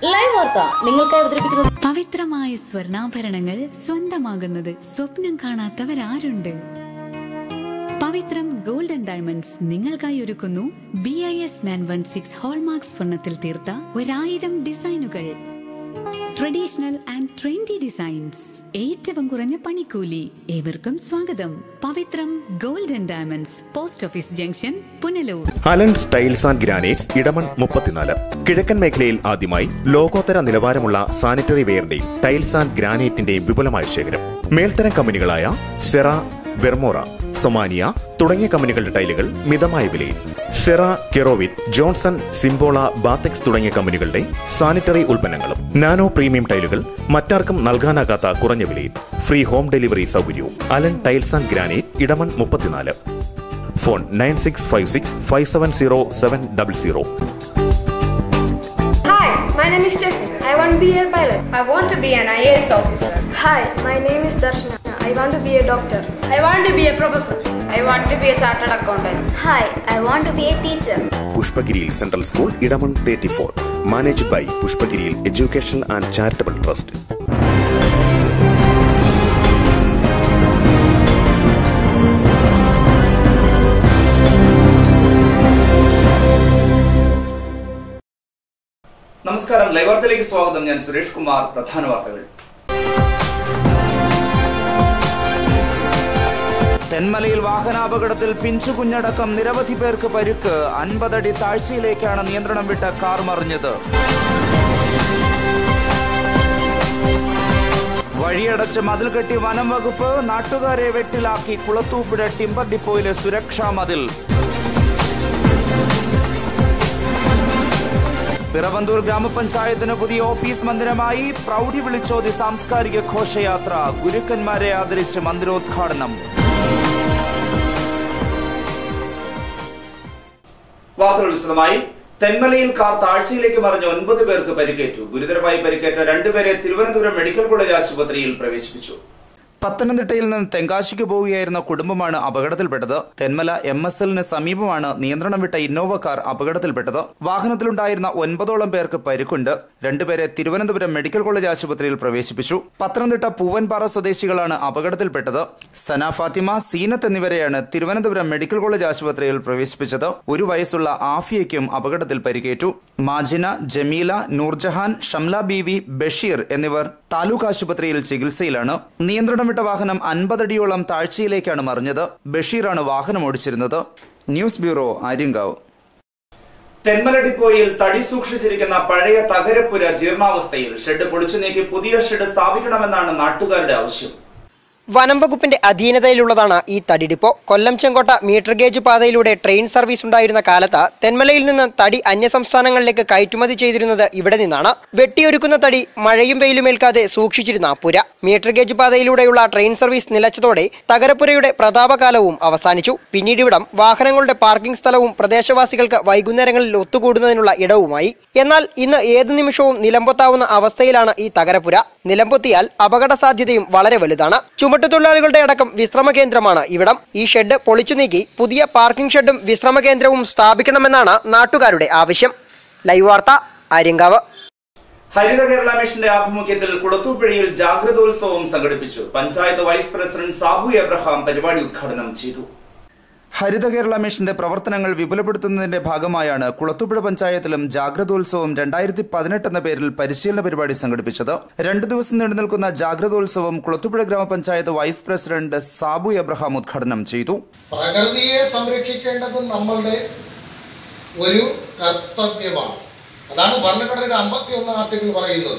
Live വാർത്ത നിങ്ങൾക്കായി അവതരിപ്പിക്കുന്നത് പവിത്രമായ സ്വർണ്ണാഭരണങ്ങൾ സ്വന്തമാകുന്നത് സ്വപ്നം കാണാത്തവരാരുണ്ട് പവിത്രം ഗോൾഡൻ ഡയമണ്ട്സ് നിങ്ങൾക്കായി ഒരുക്കുന്നു B I S nine one six hallmark സ്വർണത്തിൽ തീർത്ത ഒരായിരം ഡിസൈനുകൾ ട്രഡീഷണൽ ആൻഡ് ട്രെൻഡി ഡിസൈൻസ് ഏറ്റവും കുറഞ്ഞ പണിക്കൂലി ഏവർക്കും സ്വാഗതം Pavithram golden diamonds post office junction Punalur Alan tiles and granites Edamon മുപ്പത്തിനാല് കിഴക്കൻ മേഖലയിൽ ആദ്യമായി ലോകോത്തര നിലവാരമുള്ള സാനിറ്ററി വെയറിന്റെയും ടൈൽസ് ആൻഡ് ഗ്രാനൈറ്റിന്റെയും വിപുലമായ ശേഖരം മേൽത്തരം കമ്പനികളായ സെറ വെർമോറ സൊമാനിയ തുടങ്ങിയ കമ്പനികളുടെ ടൈലുകൾ മിതമായ വിലയിൽ സെറ കെറോവിൻ ജോൺസൺ സിംബോള ബാത്തെക്സ് തുടങ്ങിയ കമ്പനികളുടെ സാനിറ്ററി ഉൽപ്പന്നങ്ങളും നാനോ പ്രീമിയം ടൈലുകൾ മറ്റാർക്കും നൽകാനാകാത്ത കുറഞ്ഞ വിലയിൽ ഫ്രീ ഹോം ഡെലിവറി സൗകര്യവും Alan tiles and granite Edamon മുപ്പത്തിനാല് phone nine six five six five seven zero seven double zero Hi, my name is Stephen. I want to be a pilot. I want to be an IAS officer. Hi, my name is Darshana. I want to be a doctor. I want to be a professor. I want to be a chartered accountant. Hi, I want to be a teacher. പുഷ്പഗിരിയിൽ central school Edamon thirty four managed by പുഷ്പഗിരിയിൽ education and charitable trust നമസ്കാരം live വാർത്തയിലേക്ക് സ്വാഗതം ഞാൻ സുരേഷ് കുമാർ പ്രധാന വാർത്തകൾ തെന്മലയിൽ വാഹനാപകടത്തിൽ പിഞ്ചുകുഞ്ഞടക്കം നിരവധി പേർക്ക് പരുക്ക് അൻപതടി താഴ്ചയിലേക്കാണ് നിയന്ത്രണം വിട്ട കാർ മറിഞ്ഞത് വഴിയടച്ച് മതിൽ കെട്ടി വനം വകുപ്പ് നാട്ടുകാരെ വെട്ടിലാക്കി കുളത്തൂപ്പുഴ ടിമ്പർ ഡിപ്പോയിലെ സുരക്ഷാ മതിൽ പിറവന്തൂർ ഗ്രാമപഞ്ചായത്തിന് പുതിയ ഓഫീസ് മന്ദിരമായി പ്രൗഢി വിളിച്ചോതി സാംസ്കാരിക ഘോഷയാത്ര ഗുരുക്കന്മാരെ ആദരിച്ച് മന്ദിരോദ്ഘാടനം വാർത്തകൾ വിശദമായി തെന്മലയിൽ കാർ താഴ്ചയിലേക്ക് മറിഞ്ഞ് ഒൻപത് പേർക്ക് പരിക്കേറ്റു ഗുരുതരമായി പരിക്കേറ്റ രണ്ടുപേരെ തിരുവനന്തപുരം മെഡിക്കൽ കോളേജ് ആശുപത്രിയിൽ പ്രവേശിപ്പിച്ചു പത്തനംതിട്ടയിൽ നിന്ന് തെങ്കാശിക്ക് പോവുകയായിരുന്ന കുടുംബമാണ് അപകടത്തിൽപ്പെട്ടത് തെന്മല എം എസ് എല്ലിന് സമീപമാണ് നിയന്ത്രണം വിട്ട ഇന്നോവ കാർ അപകടത്തിൽപ്പെട്ടത് വാഹനത്തിലുണ്ടായിരുന്ന ഒൻപതോളം പേർക്ക് പരിക്കുണ്ട് രണ്ടുപേരെ തിരുവനന്തപുരം മെഡിക്കൽ കോളേജ് ആശുപത്രിയിൽ പ്രവേശിപ്പിച്ചു പത്തനംതിട്ട പൂവൻപാറ സ്വദേശികളാണ് അപകടത്തിൽപ്പെട്ടത് സന ഫാത്തിമ സീനത്ത് എന്നിവരെയാണ് തിരുവനന്തപുരം മെഡിക്കൽ കോളേജ് ആശുപത്രിയിൽ പ്രവേശിപ്പിച്ചത് ഒരു വയസ്സുള്ള ആഫിയയ്ക്കും അപകടത്തിൽ പരിക്കേറ്റു മാജിന ജമീല നൂർജഹാൻ ഷംല ബീവി ബഷീർ എന്നിവർ താലൂക്ക് ആശുപത്രിയിൽ ചികിത്സയിലാണ് നിയന്ത്രണം വിട്ട വാഹനം അൻപതടിയോളം താഴ്ചയിലേക്കാണ് മറിഞ്ഞത് ബഷീറാണ് വാഹനം ഓടിച്ചിരുന്നത് ന്യൂസ് ബ്യൂറോ ആര്യങ്കാവ് തെന്മല ഡിപ്പോയിൽ തടി സൂക്ഷിച്ചിരിക്കുന്ന പഴയ തകരപ്പുര ജീർണാവസ്ഥയിൽ ഷെഡ് പൊളിച്ചു നീക്കി പുതിയ ഷെഡ് സ്ഥാപിക്കണമെന്നാണ് നാട്ടുകാരുടെ ആവശ്യം വനം വകുപ്പിന്റെ അധീനതയിലുള്ളതാണ് ഈ തടി depot Kollam Chenkotta metre gauge പാതയിലൂടെ ട്രെയിൻ സർവീസ് ഉണ്ടായിരുന്ന കാലത്ത് തെന്മലയിൽ നിന്ന് തടി അന്യസംസ്ഥാനങ്ങളിലേക്ക് കയറ്റുമതി ചെയ്തിരുന്നത് ഇവിടെ നിന്നാണ് വെട്ടിയൊരുക്കുന്ന തടി മഴയും വെയിലുമേൽക്കാതെ സൂക്ഷിച്ചിരുന്ന പുര മീറ്റർ ഗേജ് പാതയിലൂടെയുള്ള ട്രെയിൻ സർവീസ് നിലച്ചതോടെ തകരപ്പുരയുടെ പ്രതാപകാലവും അവസാനിച്ചു പിന്നീട് ഇവിടം വാഹനങ്ങളുടെ പാർക്കിംഗ് സ്ഥലവും പ്രദേശവാസികൾക്ക് വൈകുന്നേരങ്ങളിൽ ഒത്തുകൂടുന്നതിനുള്ള ഇടവുമായി എന്നാൽ ഇന്ന് ഏത് നിമിഷവും നിലംപൊത്താവുന്ന അവസ്ഥയിലാണ് ഈ തകരപ്പുര നിലംപൊത്തിയാൽ അപകട സാധ്യതയും വളരെ വലുതാണ് ചുമട്ടുതൊഴിലാളികളുടെ അടക്കം വിശ്രമ കേന്ദ്രമാണ് ഇവിടം ഈ ഷെഡ് പൊളിച്ചു നീക്കി പുതിയ പാർക്കിംഗ് ഷെഡും വിശ്രമ കേന്ദ്രവും സ്ഥാപിക്കണമെന്നാണ് നാട്ടുകാരുടെ ആവശ്യം ലൈവ് വാർത്ത ആര്യങ്കാവ് ഹരിത കേരള മിഷന്റെ ആഭിമുഖ്യത്തിൽ കുളത്തൂപ്പുഴയിൽ ജാഗ്രതോത്സവം സംഘടിപ്പിച്ചു panchayat vice president Sabu Abraham പരിപാടി ഉദ്ഘാടനം ചെയ്തു ഹരിത കേരള മിഷന്റെ പ്രവർത്തനങ്ങൾ വിപുലപ്പെടുത്തുന്നതിന്റെ ഭാഗമായാണ് കുളത്തൂപ്പുഴ പഞ്ചായത്തിലും ജാഗ്രതോത്സവം രണ്ടായിരത്തി പതിനെട്ട് എന്ന പേരിൽ പരിശീലന പരിപാടി സംഘടിപ്പിച്ചത് രണ്ടു ദിവസം നീണ്ടു നിൽക്കുന്ന ജാഗ്രതോത്സവം കുളത്തൂപ്പുഴ ഗ്രാമപഞ്ചായത്ത് വൈസ് പ്രസിഡന്റ് സാബു എബ്രഹാം ഉദ്ഘാടനം ചെയ്തു പ്രകൃതിയെ സംരക്ഷിക്കേണ്ടത് നമ്മളുടെ ഒരു കർത്തവ്യമാണ് അതാണ് ഭരണഘടനയുടെ അമ്പത്തി ഒന്ന് ആർട്ടിക്കിൾ പറയുന്നത്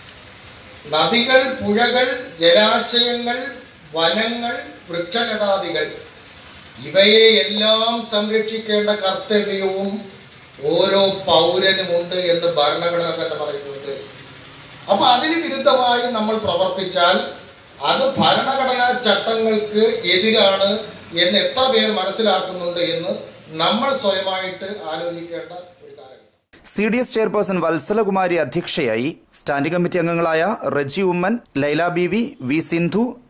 നദികൾ പുഴകൾ ജലാശയങ്ങൾ വനങ്ങൾ വൃക്ഷലതാദികൾ ഇവയെ എല്ലാം സംരക്ഷിക്കേണ്ട കർത്തവ്യവും ഓരോ പൗരനുമുണ്ട് എന്ന് ഭരണഘടന തന്നെ പറയുന്നുണ്ട് അപ്പൊ അതിന് വിരുദ്ധമായി നമ്മൾ പ്രവർത്തിച്ചാൽ അത് ഭരണഘടനാ ചട്ടങ്ങൾക്ക് എതിരാണ് എന്ന് എത്ര പേർ മനസ്സിലാക്കുന്നുണ്ട് എന്ന് നമ്മൾ സ്വയമായിട്ട് ആലോചിക്കേണ്ട ഒരു കാര്യം C D S chairperson Valsalakumari അധ്യക്ഷയായി സ്റ്റാൻഡിംഗ് കമ്മിറ്റി അംഗങ്ങളായ Reji Oommen Laila B V V Sindhu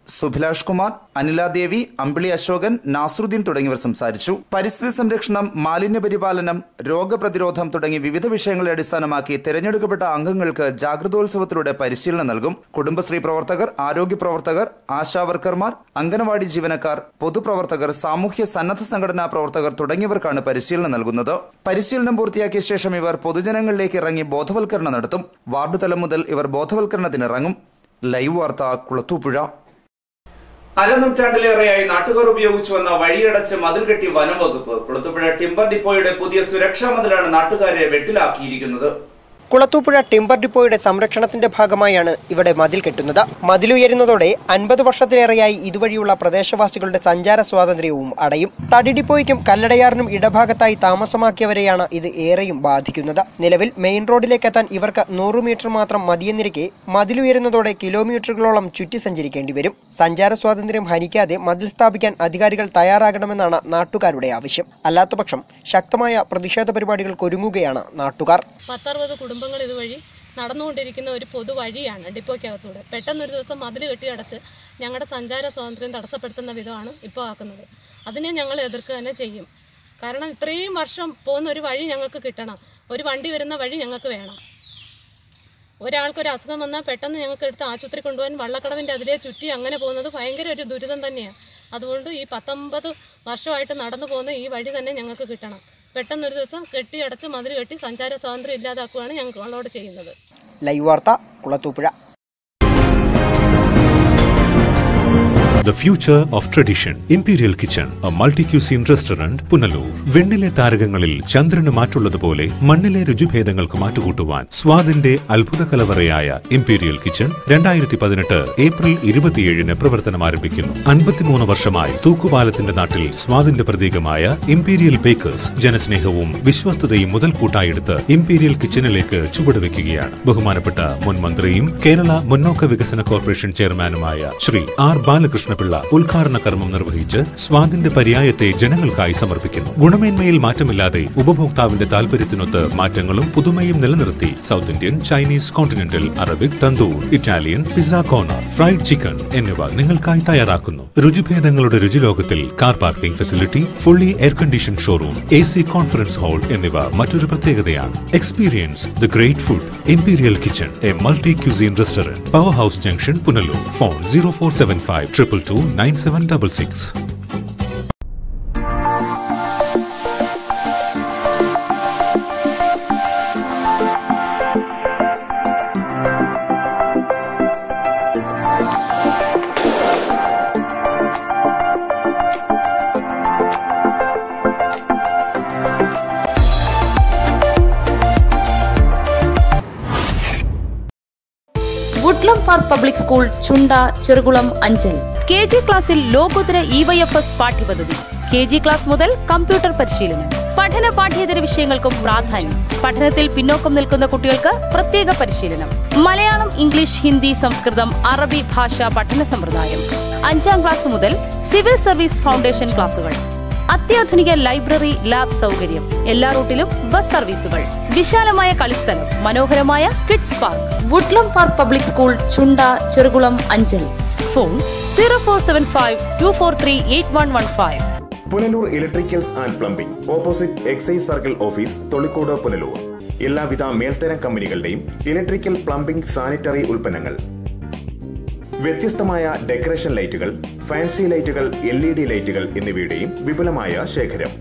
Subhilash Kumar Aniladevi Ambili Ashokan Nasaruddin തുടങ്ങിയവർ സംസാരിച്ചു പരിസ്ഥിതി സംരക്ഷണം മാലിന്യ പരിപാലനം രോഗപ്രതിരോധം തുടങ്ങി വിവിധ വിഷയങ്ങളെ അടിസ്ഥാനമാക്കി തിരഞ്ഞെടുക്കപ്പെട്ട അംഗങ്ങൾക്ക് ജാഗ്രതോത്സവത്തിലൂടെ പരിശീലനം നൽകും കുടുംബശ്രീ പ്രവർത്തകർ ആരോഗ്യ പ്രവർത്തകർ ആശാവർക്കർമാർ അംഗനവാടി ജീവനക്കാർ പൊതുപ്രവർത്തകർ സാമൂഹ്യ സന്നദ്ധ സംഘടനാ പ്രവർത്തകർ തുടങ്ങിയവർക്കാണ് പരിശീലനം നൽകുന്നത് പരിശീലനം പൂർത്തിയാക്കിയ ശേഷം ഇവർ പൊതുജനങ്ങളിലേക്ക് ഇറങ്ങി ബോധവൽക്കരണം നടത്തും വാർഡ് തലം മുതൽ ഇവർ ബോധവൽക്കരണത്തിനിറങ്ങും ലൈവ് വാർത്ത കുളത്തൂപ്പുഴ അരനൂറ്റാണ്ടിലേറെയായി നാട്ടുകാർ ഉപയോഗിച്ചു വന്ന വഴിയടച്ച് മതിൽ കെട്ടി വനംവകുപ്പ് കുളത്തുപുഴ ടിമ്പർ ഡിപ്പോയുടെ പുതിയ സുരക്ഷാ മതിലാണ് നാട്ടുകാരെ വെട്ടിലാക്കിയിരിക്കുന്നത് കുളത്തൂപ്പുഴ ടിമ്പർ ഡിപ്പോയുടെ സംരക്ഷണത്തിന്റെ ഭാഗമായാണ് ഇവിടെ മതിൽ കെട്ടുന്നത് മതിലുയരുന്നതോടെ അൻപത് വർഷത്തിലേറെയായി ഇതുവഴിയുള്ള പ്രദേശവാസികളുടെ സഞ്ചാര സ്വാതന്ത്ര്യവും അടയും തടി ഡിപ്പോയ്ക്കും കല്ലടയാറിനും ഇടഭാഗത്തായി താമസമാക്കിയവരെയാണ് ഇത് ഏറെയും ബാധിക്കുന്നത് നിലവിൽ മെയിൻ റോഡിലേക്ക് എത്താൻ ഇവർക്ക് നൂറ് മീറ്റർ മാത്രം മതിയെന്നിരിക്കെ മതിലുയരുന്നതോടെ കിലോമീറ്ററുകളോളം ചുറ്റി സഞ്ചരിക്കേണ്ടി വരും സഞ്ചാര സ്വാതന്ത്ര്യം ഹനിക്കാതെ മതിൽ സ്ഥാപിക്കാൻ അധികാരികൾ തയ്യാറാകണമെന്നാണ് നാട്ടുകാരുടെ ആവശ്യം അല്ലാത്തപക്ഷം ശക്തമായ പ്രതിഷേധ പരിപാടികൾക്ക് ഒരുങ്ങുകയാണ് നാട്ടുകാർ പത്തറുപത് കുടുംബങ്ങൾ ഇതുവഴി നടന്നുകൊണ്ടിരിക്കുന്ന ഒരു പൊതുവഴിയാണ് ഡിപ്പോയ്ക്കകത്തൂടെ പെട്ടെന്നൊരു ദിവസം മതിൽ കെട്ടിയടച്ച് ഞങ്ങളുടെ സഞ്ചാര സ്വാതന്ത്ര്യം തടസ്സപ്പെടുത്തുന്ന വിധമാണ് ഇപ്പോൾ ആക്കുന്നത് അതിനെ ഞങ്ങൾ എതിർക്കുക തന്നെ ചെയ്യും കാരണം ഇത്രയും വർഷം പോകുന്ന ഒരു വഴി ഞങ്ങൾക്ക് കിട്ടണം ഒരു വണ്ടി വരുന്ന വഴി ഞങ്ങൾക്ക് വേണം ഒരാൾക്കൊരു അസുഖം വന്നാൽ പെട്ടെന്ന് ഞങ്ങൾക്ക് എടുത്ത് ആശുപത്രി കൊണ്ടുപോകാൻ വള്ളക്കടവിൻ്റെ അതിലേ ചുറ്റി അങ്ങനെ പോകുന്നത് ഭയങ്കര ഒരു ദുരിതം തന്നെയാണ് അതുകൊണ്ട് ഈ പത്തൊമ്പത് വർഷമായിട്ട് നടന്നു പോകുന്ന ഈ വഴി തന്നെ ഞങ്ങൾക്ക് കിട്ടണം പെട്ടെന്നൊരു ദിവസം കെട്ടിയടച്ച് മതിൽ കെട്ടി സഞ്ചാര സ്വാതന്ത്ര്യം ഇല്ലാതാക്കുകയാണ് ഞങ്ങളോട് ചെയ്യുന്നത് ലൈവ് വാർത്ത Kulathupuzha The future of tradition. Imperial Kitchen, a multi-cuisine restaurant, Punalur വെണ്ണിലെ താരകങ്ങളിൽ ചന്ദ്രന് മാറ്റുള്ളതുപോലെ മണ്ണിലെ രുചിഭേദങ്ങൾക്ക് മാറ്റുകൂട്ടുവാൻ സ്വാദിന്റെ അത്ഭുത കലവറയായ ഇംപീരിയൽ കിച്ചൺ രണ്ടായിരത്തി പതിനെട്ട് ഏപ്രിൽ ഇരുപത്തിയേഴിന് പ്രവർത്തനം ആരംഭിക്കുന്നു അൻപത്തിമൂന്ന് വർഷമായി തൂക്കുപാലത്തിന്റെ നാട്ടിൽ സ്വാദിന്റെ പ്രതീകമായ ഇംപീരിയൽ ബേക്കേഴ്സ് ജനസ്നേഹവും വിശ്വസ്തതയും മുതൽക്കൂട്ടായെടുത്ത് ഇംപീരിയൽ കിച്ചണിലേക്ക് ചുവടുവെക്കുകയാണ് ബഹുമാനപ്പെട്ട മുൻ മന്ത്രിയും കേരള മുന്നോക്ക വികസന കോർപ്പറേഷൻ ചെയർമാനുമായ ശ്രീ ആർ ബാലകൃഷ്ണപിള്ള ഉദ്ഘാടന കർമ്മം നിർവഹിച്ച് സ്വാദിന്റെ പര്യായത്തെ ജനങ്ങൾക്കായി സമർപ്പിക്കുന്നു ഗുണമേന്മയിൽ മാറ്റമില്ലാതെ ഉപഭോക്താവിന്റെ താല്പര്യത്തിനൊത്ത് മാറ്റങ്ങളും പുതുമയും നിലനിർത്തി south Indian Chinese continental Arabic tandoor Italian pizza corner fried chicken എന്നിവ നിങ്ങൾക്കായി തയ്യാറാക്കുന്നു രുചിഭേദങ്ങളുടെ രുചിലോകത്തിൽ car parking facility fully air condition showroom A C conference hall എന്നിവ മറ്റൊരു പ്രത്യേകതയാണ് experience the great food imperial kitchen a multi cuisine restaurant power house junction Punalur phone zero four seven five triple two nine seven double six Woodlem park public school Chunda Cherukulam Anchal K G ക്ലാസ്സിൽ ലോകോത്തര E Y F S പാഠ്യപദ്ധതി K G class മുതൽ computer പരിശീലനം പഠന പാഠ്യേതര വിഷയങ്ങൾക്കും പ്രാധാന്യം പഠനത്തിൽ പിന്നോക്കം നിൽക്കുന്ന കുട്ടികൾക്ക് പ്രത്യേക പരിശീലനം മലയാളം ഇംഗ്ലീഷ് ഹിന്ദി സംസ്കൃതം അറബി ഭാഷ പഠന സമ്പ്രദായം അഞ്ചാം ക്ലാസ് മുതൽ സിവിൽ സർവീസ് ഫൗണ്ടേഷൻ ക്ലാസുകൾ അത്യാധുനിക ലൈബ്രറി ലാബ് സൗകര്യം എല്ലാ റൂട്ടിലും ബസ് സർവീസുകൾ വിശാലമായ കളിസ്ഥലം മനോഹരമായ kids park Woodlem park public school Chunda Cherukulam Anchal phone zero four seven five two four three eight one one five Punalur electricals and plumbing opposite excise circle office Tholicode Punalur എല്ലാവിധ മേൽത്തരം കമ്പനികളുടെയും ഇലക്ട്രിക്കൽ പ്ലംബിംഗ് സാനിറ്ററി ഉൽപ്പന്നങ്ങൾ വ്യത്യസ്തമായ ഡെക്കറേഷൻ ലൈറ്റുകൾ ഫാൻസി ലൈറ്റുകൾ എൽ ഇ ഡി ലൈറ്റുകൾ എന്നിവയുടെയും വിപുലമായ ശേഖരം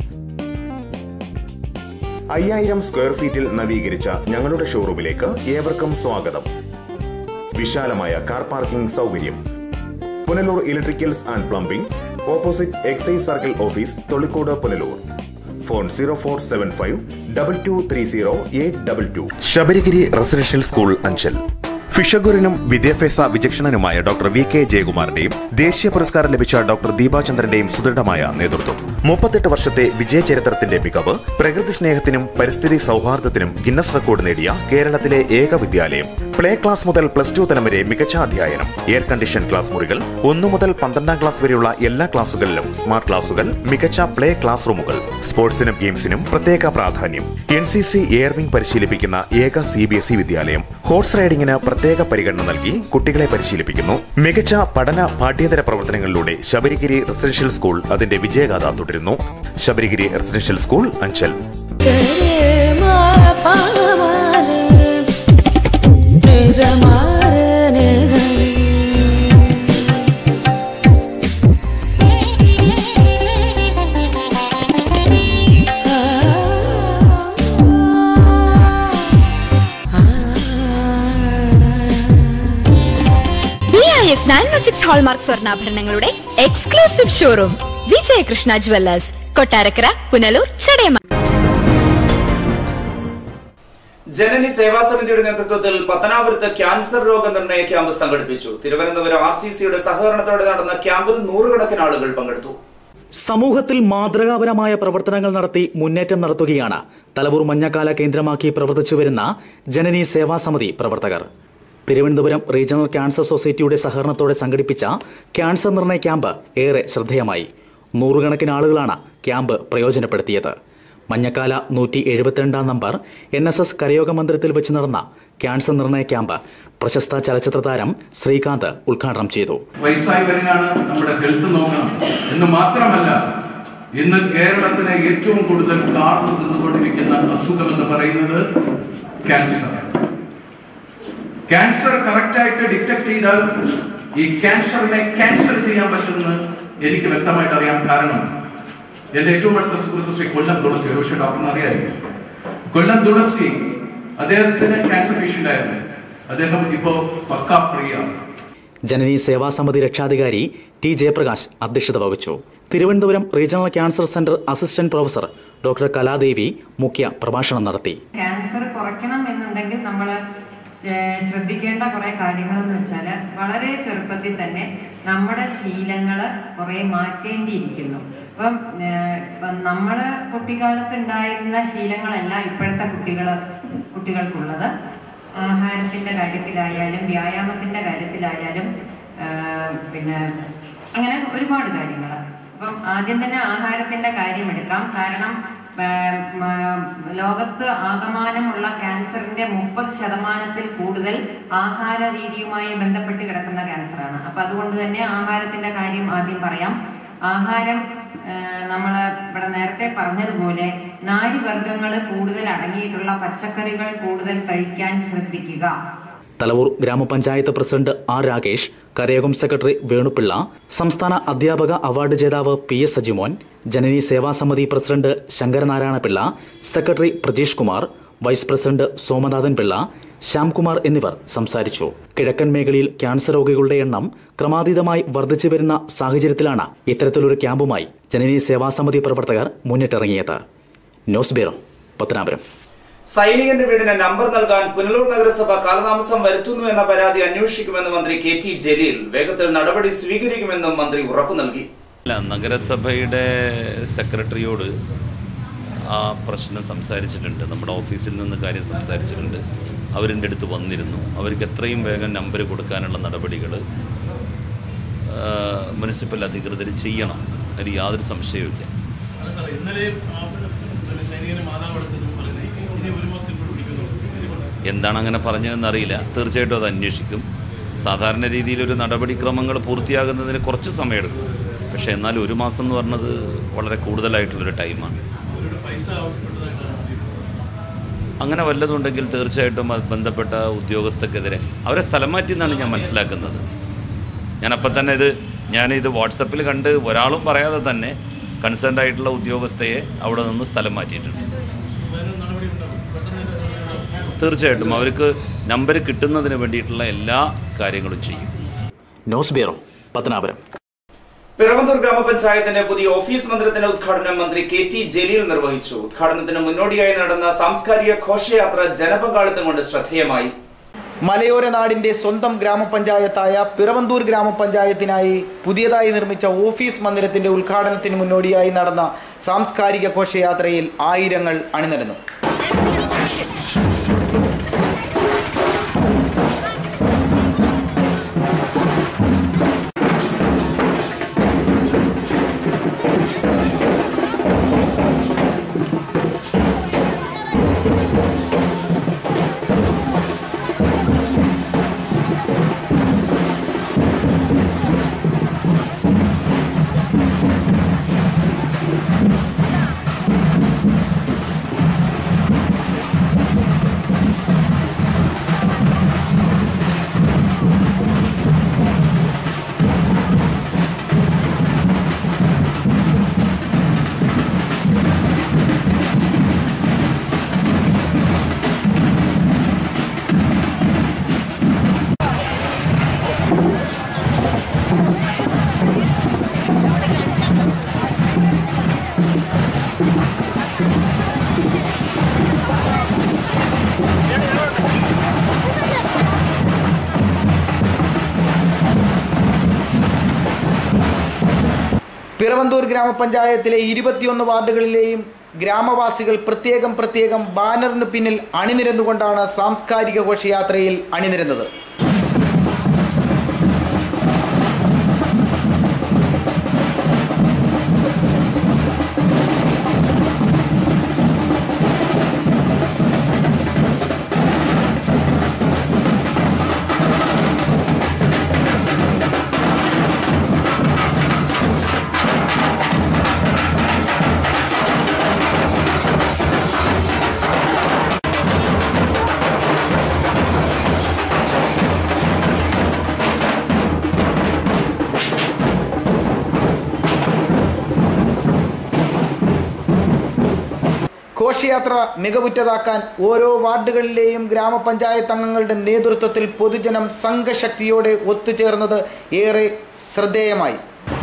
അയ്യായിരം സ്ക്വയർ ഫീറ്റിൽ നവീകരിച്ച ഞങ്ങളുടെ ഷോറൂമിലേക്ക് ഏവർക്കും സ്വാഗതം വിശാലമായ കാർ പാർക്കിംഗ് സൗകര്യം Punalur electricals and plumbing opposite excise circle office Tholicode Punalur phone zero four seven five double two three zero eight double two Sabarigiri residential school Anchal ഫിഷഗുരനും വിദ്യാഭ്യാസ വിചക്ഷണനുമായ ഡോക്ടർ വി കെ ജയകുമാറിന്റെയും ദേശീയ പുരസ്കാരം ലഭിച്ച ഡോക്ടർ ദീപാചന്ദ്രന്റെയും സുദൃഢമായ നേതൃത്വം മുപ്പത്തെട്ട് വർഷത്തെ വിജയചരിത്രത്തിന്റെ മികവ് പ്രകൃതി സ്നേഹത്തിനും പരിസ്ഥിതി സൗഹാർദ്ദത്തിനും ഗിന്നസ് റെക്കോർഡ് നേടിയ കേരളത്തിലെ ഏക വിദ്യാലയം പ്ലേ ക്ലാസ് മുതൽ പ്ലസ് ടു തലം വരെ മികച്ച അധ്യയനം എയർ കണ്ടീഷൻ ക്ലാസ് മുറികൾ ഒന്നു മുതൽ പന്ത്രണ്ടാം ക്ലാസ് വരെയുള്ള എല്ലാ ക്ലാസുകളിലും സ്മാർട്ട് ക്ലാസുകൾ മികച്ച പ്ലേ ക്ലാസ് റൂമുകൾ സ്പോർട്സിനും ഗെയിംസിനും പ്രത്യേക പ്രാധാന്യം N C C air wing പരിശീലിപ്പിക്കുന്ന ഏക സി ബി എസ് ഇ വിദ്യാലയം ഹോഴ്സ് റൈഡിങ്ങിന് പ്രത്യേക പരിഗണന നൽകി കുട്ടികളെ പരിശീലിപ്പിക്കുന്നു മികച്ച പഠന പാഠ്യേതര പ്രവർത്തനങ്ങളിലൂടെ ശബരിഗിരി റെസിഡൻഷ്യൽ സ്കൂൾ അതിന്റെ വിജയഗാഥ തുടരുന്നു Sabarigiri residential school Anchal B I S nine one six hallmark സ്വർണ്ണാഭരണങ്ങളുടെ exclusive showroom Vijayakrishna jewellers Kottarakkara Punalur ചടയമ ജനനി സേവാ സമിതിയുടെ നേതൃത്വത്തിൽ പത്തനാപുരത്ത് ക്യാൻസർ രോഗനിർണയ ക്യാമ്പ് സംഘടിപ്പിച്ചു തിരുവനന്തപുരം ആർ സി സിയുടെ സഹകരണത്തോടെ നടന്ന ക്യാമ്പിൽ നൂറുകണക്കിന് ആളുകൾ പങ്കെടുത്തു സമൂഹത്തിൽ മാതൃകാപരമായ പ്രവർത്തനങ്ങൾ നടത്തി മുന്നേറ്റം നടത്തുകയാണ് തലവൂർ മഞ്ഞക്കാല കേന്ദ്രമാക്കി പ്രവർത്തിച്ചു വരുന്ന ജനനി സേവാ സമിതി പ്രവർത്തകർ തിരുവനന്തപുരം റീജിയണൽ ക്യാൻസർ സൊസൈറ്റിയുടെ സഹകരണത്തോടെ സംഘടിപ്പിച്ച ക്യാൻസർ നിർണയ ക്യാമ്പ് ഏറെ ശ്രദ്ധേയമായി നൂറുകണക്കിന് ആളുകളാണ് ക്യാമ്പ് പ്രയോജനപ്പെടുത്തിയത് മഞ്ഞക്കാല നൂറ്റി എഴുപത്തിരണ്ടാം നമ്പർ എൻ എസ് എസ് കരയോഗ മന്ദിരത്തിൽ വെച്ച് നടന്ന ക്യാൻസർ നിർണയ ക്യാമ്പ് പ്രശസ്ത ചലച്ചിത്ര താരം ശ്രീകാന്ത് ഉദ്ഘാടനം ചെയ്തു വയസ്സായി വരികയാണ് നമ്മുടെ ഹെൽത്ത് നോക്കണം എന്ന് മാത്രമല്ല ഇന്ന് കേരളത്തിനെ ഏറ്റവും കൂടുതൽ കാർന്നു തിന്നുകൊണ്ടിരിക്കുന്ന അസുഖം എന്ന് പറയുന്നത് ക്യാൻസർ ക്യാൻസർ കറക്റ്റായിട്ട് ഡിറ്റക്ട് ചെയ്താൽ ഈ ക്യാൻസറിനെ ക്യാൻസർ ചെയ്യാൻ പറ്റുമെന്ന് എനിക്ക് വ്യക്തമായിട്ട് അറിയാം കാരണം എന്റെ ഏറ്റവും അടുത്ത സുഹൃത്ത് ശ്രീ കൊല്ലം തുളസി ഒരുപക്ഷെ ഡോക്ടറിന് അറിയായിരിക്കും കൊല്ലം തുളസി അദ്ദേഹത്തിന് ക്യാൻസർ പേഷ്യന്റ് ആയിരുന്നു അദ്ദേഹം ഇപ്പോ പക്കാ ഫ്രീ ആണ് ജനനി സേവാ സമിതി രക്ഷാധികാരി ടി ജയപ്രകാശ് അധ്യക്ഷത വഹിച്ചു Thiruvananthapuram regional cancer centre assistant professor doctor Kaladevi മുഖ്യ പ്രഭാഷണം നടത്തി ക്യാൻസർ കുറയ്ക്കണം എന്നുണ്ടെങ്കിൽ നമ്മൾ ശ്രദ്ധിക്കേണ്ട കുറെ കാര്യങ്ങളെന്ന് വെച്ചാൽ വളരെ ചെറുപ്പത്തിൽ തന്നെ നമ്മുടെ ശീലങ്ങൾ കുറെ മാറ്റേണ്ടിയിരിക്കുന്നു അപ്പം നമ്മൾ കുട്ടിക്കാലത്ത് ഉണ്ടായിരുന്ന ശീലങ്ങളല്ല ഇപ്പോഴത്തെ കുട്ടികൾ കുട്ടികൾക്കുള്ളത് ആഹാരത്തിന്റെ കാര്യത്തിലായാലും വ്യായാമത്തിന്റെ കാര്യത്തിലായാലും ആ, പിന്നെ അങ്ങനെ ഒരുപാട് കാര്യങ്ങൾ അപ്പം ആദ്യം തന്നെ ആഹാരത്തിന്റെ കാര്യം എടുക്കാം കാരണം ആ, മ, ലോകത്ത് ആകമാനമുള്ള ക്യാൻസറിന്റെ മുപ്പത് ശതമാനത്തിൽ കൂടുതൽ ആഹാര രീതിയുമായി ബന്ധപ്പെട്ട് കിടക്കുന്ന ക്യാൻസറാണ് അപ്പൊ അതുകൊണ്ട് തന്നെ ആഹാരത്തിന്റെ കാര്യം ആദ്യം പറയാം ആഹാരം നമ്മൾ ഇവിടെ നേരത്തെ പറഞ്ഞതുപോലെ നാരുവർഗ്ഗങ്ങൾ കൂടുതൽ അടങ്ങിയിട്ടുള്ള പച്ചക്കറികൾ കൂടുതൽ കഴിക്കാൻ ശ്രദ്ധിക്കുക തലവൂർ ഗ്രാമപഞ്ചായത്ത് പ്രസിഡന്റ് ആർ രാകേഷ് കരയോഗം സെക്രട്ടറി വേണുപിള്ള സംസ്ഥാന അധ്യാപക അവാർഡ് ജേതാവ് P S Sajimon Janani Seva Samithi president Sankaranarayana Pillai secretary Prajeesh Kumar vice president Somanathan Pillai Shyamkumar എന്നിവർ സംസാരിച്ചു കിഴക്കൻ മേഖലയിൽ ക്യാൻസർ രോഗികളുടെ എണ്ണം ക്രമാതീതമായി വർദ്ധിച്ചു വരുന്ന സാഹചര്യത്തിലാണ് ഇത്തരത്തിലൊരു ക്യാമ്പുമായി ജനനി സേവാ സമിതി പ്രവർത്തകർ മുന്നിട്ടിറങ്ങിയത് ന്യൂസ് ബ്യൂറോ പത്തനാപുരം സൈനികന്റെ വീടിന് നമ്പർ നൽകാൻ പുനലൂർ നഗരസഭ കാലതാമസം വരുത്തുന്നു എന്ന പരാതി അന്വേഷിക്കുമെന്ന് മന്ത്രി കെ ടി ജലീൽ വേഗത്തിൽ നടപടി സ്വീകരിക്കുമെന്നും മന്ത്രി ഉറപ്പു നൽകി അല്ല നഗരസഭയുടെ സെക്രട്ടറിയോട് ആ പ്രശ്നം സംസാരിച്ചിട്ടുണ്ട് നമ്മുടെ ഓഫീസിൽ നിന്ന് കാര്യം സംസാരിച്ചിട്ടുണ്ട് അവരിൻ്റെ അടുത്ത് വന്നിരുന്നു അവർക്ക് എത്രയും വേഗം നമ്പർ കൊടുക്കാനുള്ള നടപടികൾ മുനിസിപ്പൽ അധികൃതർ ചെയ്യണം അതിൽ യാതൊരു സംശയവുമില്ല എന്താണ് അങ്ങനെ പറഞ്ഞതെന്ന് അറിയില്ല തീർച്ചയായിട്ടും അത് അന്വേഷിക്കും സാധാരണ രീതിയിൽ ഒരു നടപടിക്രമങ്ങൾ പൂർത്തിയാകുന്നതിന് കുറച്ച് സമയമെടുക്കും പക്ഷേ എന്നാൽ ഒരു മാസം എന്ന് പറഞ്ഞത് വളരെ കൂടുതലായിട്ടുള്ളൊരു ടൈമാണ് അങ്ങനെ വല്ലതുണ്ടെങ്കിൽ തീർച്ചയായിട്ടും അത് ബന്ധപ്പെട്ട ഉദ്യോഗസ്ഥർക്കെതിരെ അവരെ സ്ഥലം മാറ്റി എന്നാണ് ഞാൻ മനസ്സിലാക്കുന്നത് ഞാനപ്പം തന്നെ ഇത് ഞാനിത് വാട്സപ്പിൽ കണ്ട് ഒരാളും പറയാതെ തന്നെ കൺസേൺഡ് ആയിട്ടുള്ള ഉദ്യോഗസ്ഥയെ അവിടെ നിന്ന് സ്ഥലം മാറ്റിയിട്ടുണ്ട് തീർച്ചയായിട്ടും അവർക്ക് നമ്പർ കിട്ടുന്നതിന് വേണ്ടിയിട്ടുള്ള എല്ലാ കാര്യങ്ങളും ചെയ്യും ന്യൂസ് ബ്യൂറോ പത്തനാപുരം പിറവന്തൂർ ഗ്രാമപഞ്ചായത്തിന്റെ പുതിയ ഓഫീസ് മന്ദിരത്തിന്റെ ഉദ്ഘാടനം മന്ത്രി കെ ടി ജലീൽ നിർവഹിച്ചു ഉദ്ഘാടനത്തിന് മുന്നോടിയായി നടന്ന സാംസ്കാരിക ഘോഷയാത്ര ജനപങ്കാളിത്തം കൊണ്ട് ശ്രദ്ധേയമായി മലയോര നാടിന്റെ സ്വന്തം ഗ്രാമപഞ്ചായത്തായ പിറവന്തൂർ ഗ്രാമപഞ്ചായത്തിനായി പുതിയതായി നിർമ്മിച്ച ഓഫീസ് മന്ദിരത്തിന്റെ ഉദ്ഘാടനത്തിന് മുന്നോടിയായി നടന്ന സാംസ്കാരിക ഘോഷയാത്രയിൽ ആയിരങ്ങൾ അണിനിരന്നു പിറവന്തൂർ ഗ്രാമപഞ്ചായത്തിലെ ഇരുപത്തിയൊന്ന് വാർഡുകളിലെയും ഗ്രാമവാസികൾ പ്രത്യേകം പ്രത്യേകം ബാനറിന് പിന്നിൽ അണിനിരന്നുകൊണ്ടാണ് സാംസ്കാരിക ഘോഷയാത്രയിൽ അണിനിരന്നത് ഘോഷയാത്ര മികവുറ്റതാക്കാൻ ഓരോ വാർഡുകളിലെയും ഗ്രാമപഞ്ചായത്ത് അംഗങ്ങളുടെ നേതൃത്വത്തിൽ പൊതുജനം സംഘശക്തിയോടെ ഒത്തുചേർന്നത് ഏറെ ശ്രദ്ധേയമായി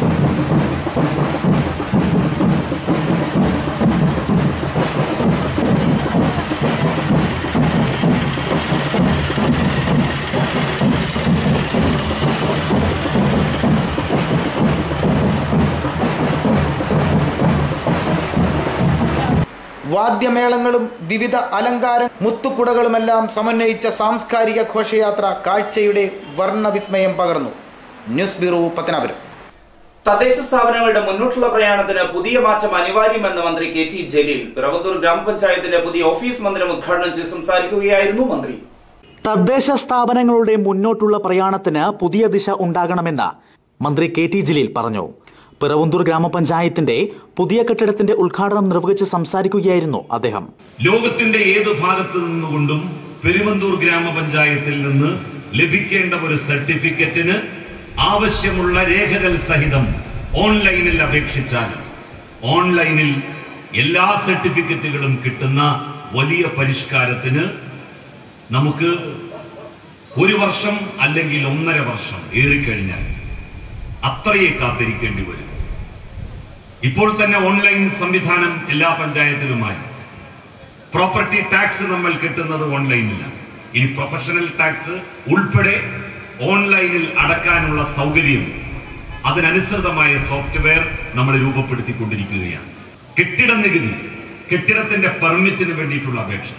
വാദ്യമേളങ്ങളും വിവിധ അലങ്കാര മുത്തുക്കുടകളുമെല്ലാം സമന്വയിച്ച സാംസ്കാരിക ഘോഷയാത്ര കാഴ്ചയുടെ വർണ്ണവിസ്മയം പകർന്നു ന്യൂസ് ബ്യൂറോ പത്തനാപുരം തദ്ദേശ സ്ഥാപനങ്ങളുടെ മുന്നോട്ടുള്ള പ്രയാണത്തിന് പുതിയ മാറ്റം അനിവാര്യമെന്ന് മന്ത്രി കെ ടി ജലീൽ പിറവത്തൂർ ഗ്രാമപഞ്ചായത്തിന്റെ പുതിയ ഓഫീസ് മന്ദിരം ഉദ്ഘാടനം ചെയ്ത് സംസാരിക്കുകയായിരുന്നു മന്ത്രി തദ്ദേശ സ്ഥാപനങ്ങളുടെ മുന്നോട്ടുള്ള പ്രയാണത്തിന് പുതിയ ദിശ ഉണ്ടാകണമെന്ന് മന്ത്രി കെ ടി ജലീൽ പറഞ്ഞു പിറവന്തൂർ ഗ്രാമപഞ്ചായത്തിന്റെ പുതിയ കെട്ടിടത്തിന്റെ ഉദ്ഘാടനം നിർവഹിച്ച് സംസാരിക്കുകയായിരുന്നു അദ്ദേഹം ലോകത്തിന്റെ ഏത് ഭാഗത്ത് നിന്നുകൊണ്ടും പെരുവന്തൂർ ഗ്രാമപഞ്ചായത്തിൽ നിന്ന് ലഭിക്കേണ്ട ഒരു സർട്ടിഫിക്കറ്റിന് ആവശ്യമുള്ള രേഖകൾ സഹിതം ഓൺലൈനിൽ അപേക്ഷിച്ചാൽ ഓൺലൈനിൽ എല്ലാ സർട്ടിഫിക്കറ്റുകളും കിട്ടുന്ന വലിയ പരിഷ്കാരത്തിന് നമുക്ക് ഒരു വർഷം അല്ലെങ്കിൽ ഒന്നര വർഷം ഏറിക്കഴിഞ്ഞാൽ അത്രയേ കാത്തിരിക്കേണ്ടി വരും ഇപ്പോൾ തന്നെ ഓൺലൈൻ സംവിധാനം എല്ലാ പഞ്ചായത്തിലുമായി പ്രോപ്പർട്ടി ടാക്സ് നമ്മൾ കിട്ടുന്നത് ഓൺലൈനിലാണ് ഇനി പ്രൊഫഷണൽ ടാക്സ് ഉൾപ്പെടെ ഓൺലൈനിൽ അടക്കാനുള്ള സൗകര്യം അതിനനുസൃതമായ സോഫ്റ്റ്വെയർ നമ്മൾ രൂപപ്പെടുത്തിക്കൊണ്ടിരിക്കുകയാണ് കെട്ടിട നികുതി കെട്ടിടത്തിന്റെ പെർമിറ്റിന് വേണ്ടിയിട്ടുള്ള അപേക്ഷ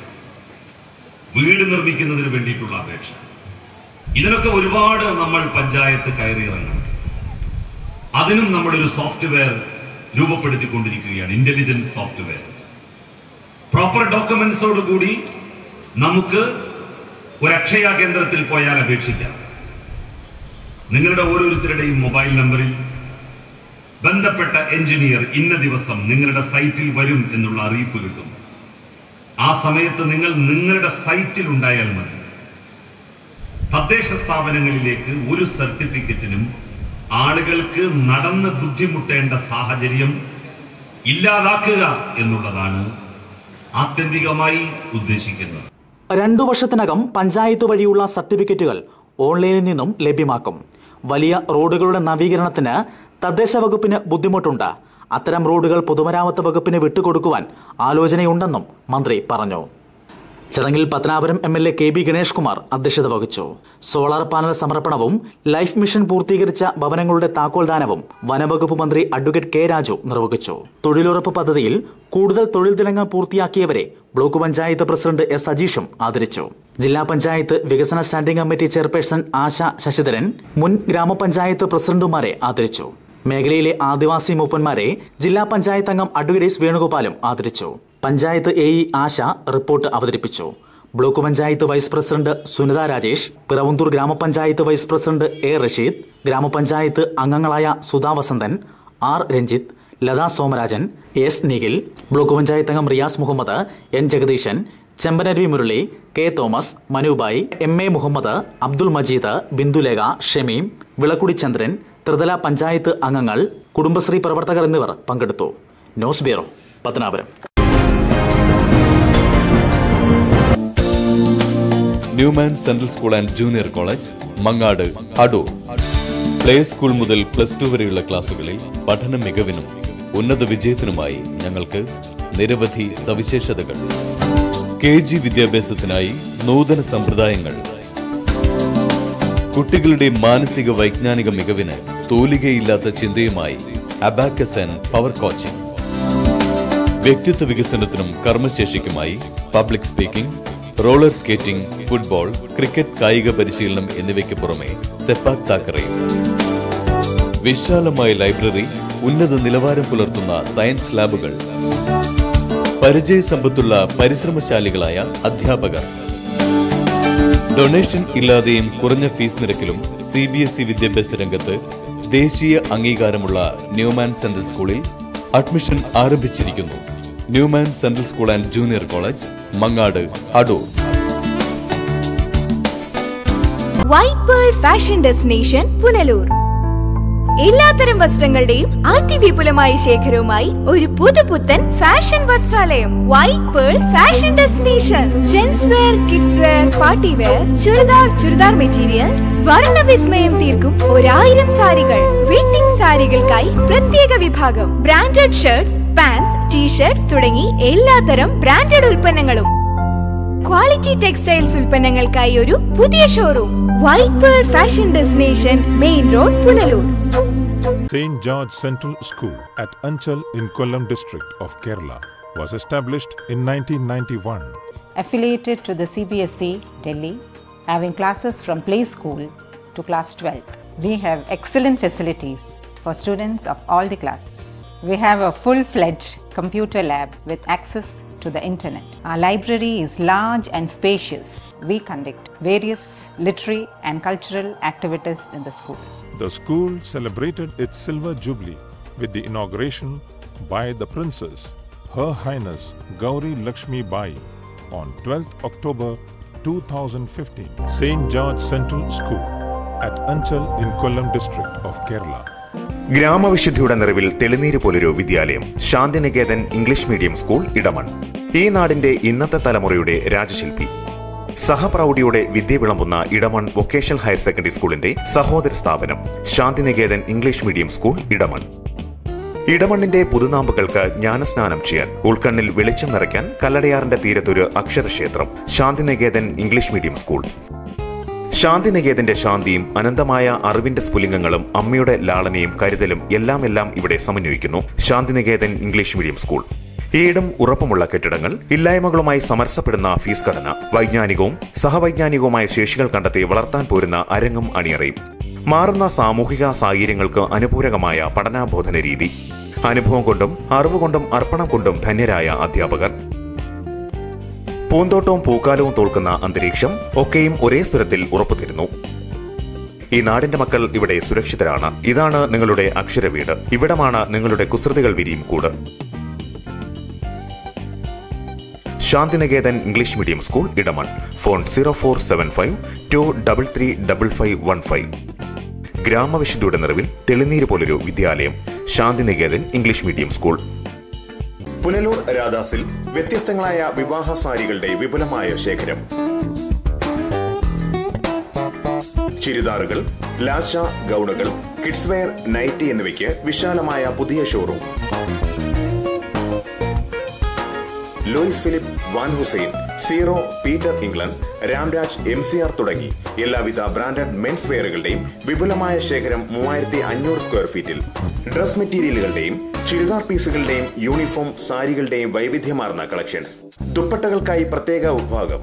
വീട് നിർമ്മിക്കുന്നതിന് വേണ്ടിയിട്ടുള്ള അപേക്ഷ ഇതിനൊക്കെ ഒരുപാട് നമ്മൾ പഞ്ചായത്ത് കയറിയിറങ്ങണം അതിനും നമ്മളൊരു സോഫ്റ്റ്വെയർ രൂപപ്പെടുത്തിക്കൊണ്ടിരിക്കുകയാണ് ഇന്റലിജൻസ് സോഫ്റ്റ്വെയർ പ്രോപ്പർ ഡോക്യുമെന്റ്സോട് കൂടി നമുക്ക് ഒരു അക്ഷയ കേന്ദ്രത്തിൽ പോയാൽ അപേക്ഷിക്കാം നിങ്ങളുടെ ഓരോരുത്തരുടെയും മൊബൈൽ നമ്പറിൽ ബന്ധപ്പെട്ട എഞ്ചിനീയർ ഇന്ന ദിവസം നിങ്ങളുടെ സൈറ്റിൽ വരും എന്നുള്ള അറിയിപ്പ് കിട്ടും ആ സമയത്ത് നിങ്ങൾ നിങ്ങളുടെ സൈറ്റിൽ ഉണ്ടായാൽ മതി തദ്ദേശ സ്ഥാപനങ്ങളിലേക്ക് ഒരു സർട്ടിഫിക്കറ്റിനും ആളുകൾക്ക് നടന്ന് ബുദ്ധിമുട്ടേണ്ട സാഹചര്യം ഇല്ലാതാക്കുക എന്നുള്ളതാണ് ആത്യന്തികമായി ഉദ്ദേശിക്കുന്നത് രണ്ടു വർഷത്തിനകം പഞ്ചായത്ത് വഴിയുള്ള സർട്ടിഫിക്കറ്റുകൾ ഓൺലൈനിൽ നിന്നും ലഭ്യമാക്കും വലിയ റോഡുകളുടെ നവീകരണത്തിന് തദ്ദേശ വകുപ്പിന് ബുദ്ധിമുട്ടുണ്ട് അത്തരം റോഡുകൾ പൊതുമരാമത്ത് വകുപ്പിന് വിട്ടുകൊടുക്കുവാൻ ആലോചനയുണ്ടെന്നും മന്ത്രി പറഞ്ഞു ചടങ്ങിൽ Pathanapuram M L A K B Ganesh Kumar അധ്യക്ഷത വഹിച്ചു സോളാർ പാനൽ സമർപ്പണവും ലൈഫ് മിഷൻ പൂർത്തീകരിച്ച ഭവനങ്ങളുടെ താക്കോൽദാനവും വനവകുപ്പ് മന്ത്രി അഡ്വക്കേറ്റ് കെ രാജു നിർവഹിച്ചു തൊഴിലുറപ്പ് പദ്ധതിയിൽ കൂടുതൽ തൊഴിൽ ദിനങ്ങൾ പൂർത്തിയാക്കിയവരെ ബ്ലോക്ക് പഞ്ചായത്ത് പ്രസിഡന്റ് എസ് അജീഷും ആദരിച്ചു ജില്ലാ പഞ്ചായത്ത് വികസന standing committee chairperson Asha Sasidharan മുൻ ഗ്രാമപഞ്ചായത്ത് പ്രസിഡന്റുമാരെ ആദരിച്ചു മേഖലയിലെ ആദിവാസി മൂപ്പന്മാരെ ജില്ലാ പഞ്ചായത്ത് അംഗം അഡ്വക്കേറ്റ് വേണുഗോപാലും ആദരിച്ചു panchayat A E Asha report അവതരിപ്പിച്ചു block panchayat vice president Sunitha Rajesh Piravanthoor ഗ്രാമപഞ്ചായത്ത് വൈസ് പ്രസിഡന്റ് എ റഷീദ് ഗ്രാമപഞ്ചായത്ത് അംഗങ്ങളായ Sudha Vasanthan R Ranjith Latha Somarajan S Nikhil block panchayat അംഗം Riyas Muhammad N Jagadeesan Chembanaruvi Murali K Thomas Manubai M A Muhammad Abdul Majeed Bindulekha Shameem Vilakkudy Chandran ത്രിതല പഞ്ചായത്ത് അംഗങ്ങൾ കുടുംബശ്രീ പ്രവർത്തകർ എന്നിവർ പങ്കെടുത്തു news bureau Pathanapuram Newman central school and junior college Mangad Adoor play school മുതൽ പ്ലസ് ടു വരെയുള്ള ക്ലാസുകളിൽ പഠന മികവിനും ഉന്നത വിജയത്തിനുമായി ഞങ്ങൾക്ക് നിരവധി സവിശേഷതകൾ കെ ജി വിദ്യാഭ്യാസത്തിനായി നൂതന സമ്പ്രദായങ്ങൾ കുട്ടികളുടെ മാനസിക വൈജ്ഞാനിക മികവിന് തൂലികയില്ലാത്ത ചിന്തയുമായി അബാക്കസ് ആൻഡ് പവർ കോച്ചിംഗ് വ്യക്തിത്വ വികസനത്തിനും കർമ്മശേഷിക്കുമായി public speaking roller skating football cricket കായിക പരിശീലനം എന്നിവയ്ക്ക് പുറമെ സെപ്പാക് താക്കറയും വിശാലമായ ലൈബ്രറി ഉന്നത നിലവാരം പുലർത്തുന്ന സയൻസ് ലാബുകൾ പരിചയസമ്പത്തുള്ള പരിശ്രമശാലികളായ അധ്യാപകർ ഡൊണേഷൻ ഇല്ലാതെയും കുറഞ്ഞ ഫീസ് നിരക്കിലും സി ബി എസ് ഇ വിദ്യാഭ്യാസ രംഗത്ത് ദേശീയ അംഗീകാരമുള്ള ന്യൂമാൻ സെൻട്രൽ സ്കൂളിൽ അഡ്മിഷൻ ആരംഭിച്ചിരിക്കുന്നു Newman central school and junior college Mangad Adoor white pearl fashion destination Punalur എല്ലാത്തരം വസ്ത്രങ്ങളുടെയും അതിവിപുലമായ ശേഖരവുമായി ഒരു പുതുപുത്തൻ ഫാഷൻ വസ്ത്രാലയം white pearl fashion destination gents wear kids wear party wear churidar churidar materials വർണ്ണവിസ്മയം തീർക്കും ഒരായിരം സാരികൾ വെഡിംഗ് സാരികൾക്കായി പ്രത്യേക വിഭാഗം ബ്രാൻഡഡ് ഷർട്ട്സ് പാൻസ് ടീഷർട്സ് തുടങ്ങി എല്ലാത്തരം ബ്രാൻഡഡ് ഉൽപ്പന്നങ്ങളും ക്വാളിറ്റി ടെക്സ്റ്റൈൽസ് ഉൽപ്പന്നങ്ങൾക്കായി ഒരു പുതിയ showroom white pearl fashion destination main road Punalur St. George Central School at Anchal in Kollam district of Kerala was established in 1991. affiliated to the CBSE Delhi, having classes from play school to class 12th. We have excellent facilities for students of all the classes. We have a full fledged computer lab with access to the internet. Our library is large and spacious. We conduct various literary and cultural activities in the school. The school celebrated its silver jubilee with the inauguration by the Princess, Her Highness Gauri Lakshmi Bai, on 12th October 2015. St. George Central School at Anchal in Kollam district of Kerala. ഗ്രാമവിശുദ്ധിയുടെ നിറവിൽ തെളിനീര് പോലൊരു വിദ്യാലയം Shantiniketan English medium school Edamon ഈ നാടിന്റെ ഇന്നത്തെ തലമുറയുടെ രാജശില്പി സഹപ്രൗഢിയോടെ വിദ്യ വിളമ്പുന്ന ഇടമൺ വൊക്കേഷണൽ ഹയർ സെക്കൻഡറി സ്കൂളിന്റെ സഹോദര സ്ഥാപനം Shantiniketan English medium school Edamon ഇടമണ്ണിന്റെ പുതുനാമ്പുകൾക്ക് ജ്ഞാനസ്നാനം ചെയ്യാൻ ഉൾക്കണ്ണിൽ വെളിച്ചം നിറയ്ക്കാൻ കല്ലടയാറിന്റെ തീരത്തൊരു അക്ഷരക്ഷേത്രം ശാന്തിനികേതൻ ഇംഗ്ലീഷ് മീഡിയം സ്കൂൾ ശാന്തിനികേതന്റെ ശാന്തിയും അനന്തമായ അറിവിന്റെ സ്ഫുലിംഗങ്ങളും അമ്മയുടെ ലാളനയും കരുതലും എല്ലാം എല്ലാം ഇവിടെ സമന്വയിക്കുന്നു ശാന്തിനികേതൻ ഇംഗ്ലീഷ് മീഡിയം സ്കൂൾ ഏടും ഉറപ്പുമുള്ള കെട്ടിടങ്ങൾ ഇല്ലായ്മകളുമായി സമരസപ്പെടുന്ന ഫീസ് ഘടന വൈജ്ഞാനികവും സഹവൈജ്ഞാനികവുമായ ശേഷികൾ കണ്ടെത്തി വളർത്താൻ പോരുന്ന അരങ്ങും അണിയറയും മാറുന്ന സാമൂഹിക സാഹചര്യങ്ങൾക്ക് അനുപൂരകമായ പഠനാബോധന രീതി അനുഭവം കൊണ്ടും അറിവ് കൊണ്ടും അർപ്പണം കൊണ്ടും ധന്യരായ അധ്യാപകർ പൂന്തോട്ടവും പൂക്കാലവും തോൽക്കുന്ന അന്തരീക്ഷം ഒക്കെയും ഒരേ സ്വരത്തിൽ ഉറപ്പുതരുന്നു ഈ നാടിന്റെ മക്കൾ ഇവിടെ സുരക്ഷിതരാണ് ഇതാണ് നിങ്ങളുടെ അക്ഷര വീട് ഇവിടമാണ് നിങ്ങളുടെ കുസൃതികൾ വിരിയും കൂട് Shantiniketan English medium school Edamon phone zero four seven five two double three double five one five ഗ്രാമവിശുദ്ധിയുടെ നിറവിൽ തെളിനീര് പോലൊരു വിദ്യാലയം Shantiniketan English medium school Punalur രാധാസിൽ വ്യത്യസ്തങ്ങളായ വിവാഹ സാരികളുടെ വിപുലമായ ശേഖരം ചുരിദാറുകൾ ലാച്ച ഗൗണുകൾ കിഡ്സ് വെയർ നൈറ്റി എന്നിവയ്ക്ക് വിശാലമായ പുതിയ showroom Louis Philippe Van Heusen zero Peter England Ramraj M C R തുടങ്ങി എല്ലാവിധ ബ്രാൻഡഡ് മെൻസ് വെയറുകളുടെയും വിപുലമായ ശേഖരം മൂവായിരത്തി അഞ്ഞൂറ് സ്ക്വയർ ഫീറ്റിൽ ഡ്രസ് മെറ്റീരിയലുകളുടെയും ചുരിദാർ പീസുകളുടെയും യൂണിഫോം സാരികളുടെയും വൈവിധ്യമാർന്ന കളക്ഷൻസ് ദുപ്പട്ടകൾക്കായി പ്രത്യേക വിഭാഗം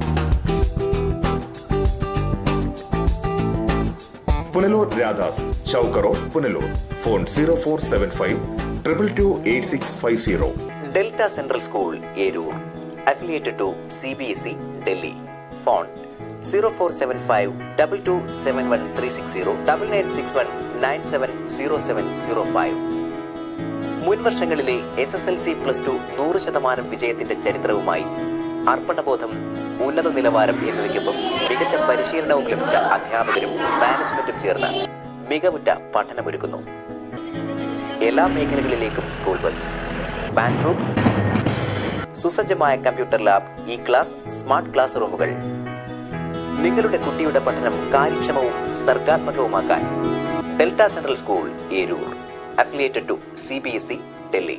Punalur Radhas Chowka road Punalur phone zero four seven five triple two eight six five zero delta central school Eroor affiliated to C B S E Delhi phone zero four seven five double two seven one three six zero double nine six one nine seven zero seven zero five മുൻ വർഷങ്ങളിലെ S S L C plus two നൂറ് ശതമാനം വിജയത്തിന്റെ ചരിത്രവുമായി അർപ്പണബോധം ഉന്നത നിലവാരം എന്നിവയ്ക്കൊപ്പം മികച്ച പരിശീലനവും ലഭിച്ച അധ്യാപകരും മാനേജ്മെന്റും ചേർന്ന് മികവുറ്റ പഠനമൊരുക്കുന്നു എല്ലാ മേഖലകളിലേക്കും സ്കൂൾ ബസ് ബാങ്ക് റൂം സുസജ്ജമായ computer lab e class smart class റൂമുകൾ നിങ്ങളുടെ കുട്ടിയുടെ പഠനം കാര്യക്ഷമവും സർഗാത്മകവുമാക്കാൻ delta central school Eroor affiliated to C B S E Delhi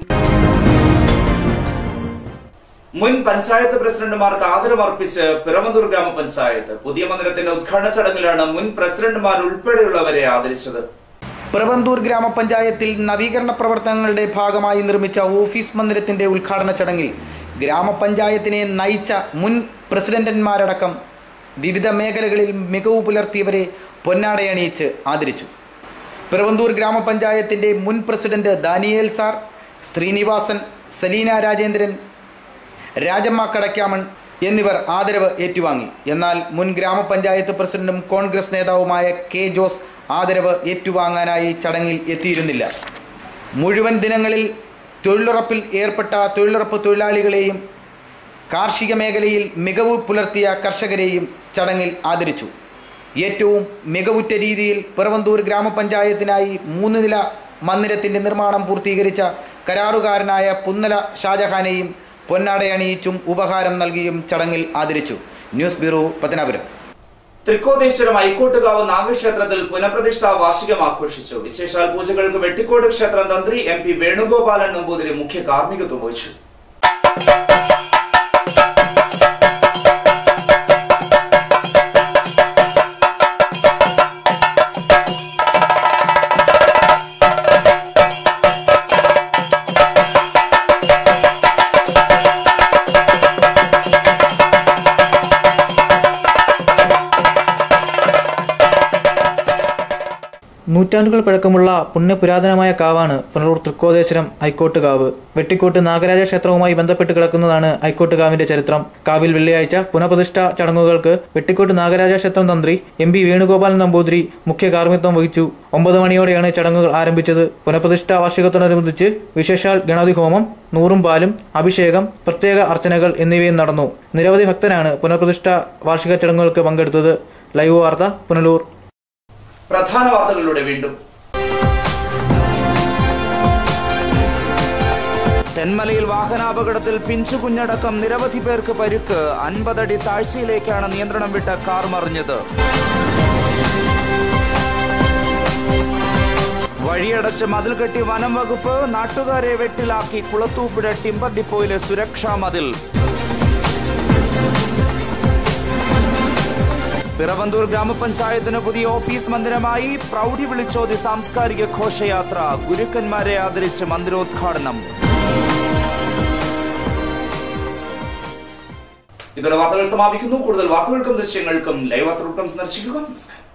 മുൻ പഞ്ചായത്ത് പ്രസിഡന്റുമാർക്ക് ആദരമർപ്പിച്ച് പിറവന്തൂർ ഗ്രാമപഞ്ചായത്ത് പുതിയ മന്ദിരത്തിന്റെ ഉദ്ഘാടന ചടങ്ങിലാണ് മുൻ പ്രസിഡന്റുമാർ ഉൾപ്പെടെയുള്ളവരെ ആദരിച്ചത് പ്രവന്തൂർ ഗ്രാമപഞ്ചായത്തിൽ നവീകരണ പ്രവർത്തനങ്ങളുടെ ഭാഗമായി നിർമ്മിച്ച ഓഫീസ് മന്ദിരത്തിന്റെ ഉദ്ഘാടന ചടങ്ങിൽ ഗ്രാമപഞ്ചായത്തിനെ നയിച്ച മുൻ പ്രസിഡന്റന്മാരടക്കം വിവിധ മേഖലകളിൽ മികവ് പുലർത്തിയവരെ പൊന്നാടയണിയിച്ച് ആദരിച്ചു പിറവന്തൂർ ഗ്രാമപഞ്ചായത്തിന്റെ മുൻ പ്രസിഡന്റ് ദാനിയേൽ സാർ ശ്രീനിവാസൻ സലീന രാജേന്ദ്രൻ രാജമ്മ കടക്കാമൺ എന്നിവർ ആദരവ് ഏറ്റുവാങ്ങി എന്നാൽ മുൻ ഗ്രാമപഞ്ചായത്ത് പ്രസിഡന്റും കോൺഗ്രസ് നേതാവുമായ കെ ജോസ് ആദരവ് ഏറ്റുവാങ്ങാനായി ചടങ്ങിൽ എത്തിയിരുന്നില്ല മുഴുവൻ ദിനങ്ങളിൽ തൊഴിലുറപ്പിൽ ഏർപ്പെട്ട തൊഴിലുറപ്പ് തൊഴിലാളികളെയും കാർഷിക മേഖലയിൽ മികവ് പുലർത്തിയ കർഷകരെയും ചടങ്ങിൽ ആദരിച്ചു ഏറ്റവും മികവുറ്റ രീതിയിൽ പിറവന്തൂർ ഗ്രാമപഞ്ചായത്തിനായി മൂന്ന് നില മന്ദിരത്തിന്റെ നിർമ്മാണം പൂർത്തീകരിച്ച കരാറുകാരനായ പുന്നല ഷാജഹാനെയും പൊന്നാടയണിയിച്ചും ഉപഹാരം നൽകിയും ചടങ്ങിൽ ആദരിച്ചു ന്യൂസ് ബ്യൂറോ പത്തനാപുരം തൃക്കോതേശ്വരം ഐക്കോട്ടുകാവ് നാഗക്ഷേത്രത്തിൽ പുനഃപ്രതിഷ്ഠാ വാർഷികം ആഘോഷിച്ചു വിശേഷാൽ പൂജകൾക്ക് വെട്ടിക്കോട് ക്ഷേത്രം തന്ത്രി എം പി വേണുഗോപാലൻ നമ്പൂതിരി മുഖ്യ കാർമ്മികത്വം വഹിച്ചു നൂറ്റാണ്ടുകൾ പഴക്കമുള്ള പുണ്യപുരാതനമായ കാവാണ് പുനലൂർ തൃക്കോതേശ്വരം ഐക്കോട്ട് കാവ് വെട്ടിക്കോട്ട് നാഗരാജ ക്ഷേത്രവുമായി ബന്ധപ്പെട്ട് കിടക്കുന്നതാണ് ഐക്കോട്ട് കാവിന്റെ ചരിത്രം കാവിൽ വെള്ളിയാഴ്ച പുനഃപ്രതിഷ്ഠ ചടങ്ങുകൾക്ക് വെട്ടിക്കോട്ട് നാഗരാജ ക്ഷേത്രം തന്ത്രി എം പി വേണുഗോപാലൻ നമ്പൂതിരി മുഖ്യ കാർമ്മിത്വം വഹിച്ചു ഒമ്പത് മണിയോടെയാണ് ചടങ്ങുകൾ ആരംഭിച്ചത് പുനഃപ്രതിഷ്ഠ വാർഷികത്തോടനുബന്ധിച്ച് വിശേഷാൽ ഗണപതി ഹോമം നൂറും പാലും അഭിഷേകം പ്രത്യേക അർച്ചനകൾ എന്നിവയും നടന്നു നിരവധി ഭക്തരാണ് പുനഃപ്രതിഷ്ഠ വാർഷിക ചടങ്ങുകൾക്ക് പങ്കെടുത്തത് ലൈവ് വാർത്ത പുനലൂർ പ്രധാന വാർത്തകളിലൂടെ വീണ്ടും തെന്മലയിൽ വാഹനാപകടത്തിൽ പിഞ്ചുകുഞ്ഞടക്കം നിരവധി പേർക്ക് പരുക്ക് അൻപതടി താഴ്ചയിലേക്കാണ് നിയന്ത്രണം വിട്ട കാർ മറിഞ്ഞത് വഴിയടച്ച് മതിൽ കെട്ടി വനം വകുപ്പ് നാട്ടുകാരെ വെട്ടിലാക്കി കുളത്തൂപ്പുഴ ടിമ്പർ ഡിപ്പോയിലെ സുരക്ഷാ മതിൽ പിറവന്തൂർ ഗ്രാമപഞ്ചായത്തിന് പുതിയ ഓഫീസ് മന്ദിരമായി പ്രൗഢി വിളിച്ചോതി സാംസ്കാരിക ഘോഷയാത്ര ഗുരുക്കന്മാരെ ആദരിച്ച് മന്ദിരോദ്ഘാടനം ഇതോടെ വാർത്തകൾ സമാപിക്കുന്നു കൂടുതൽ വാർത്തകൾക്കും ദൃശ്യങ്ങൾക്കും ലൈവ് വാർത്തകൾക്കും സന്ദർശിക്കുക നമസ്കാരം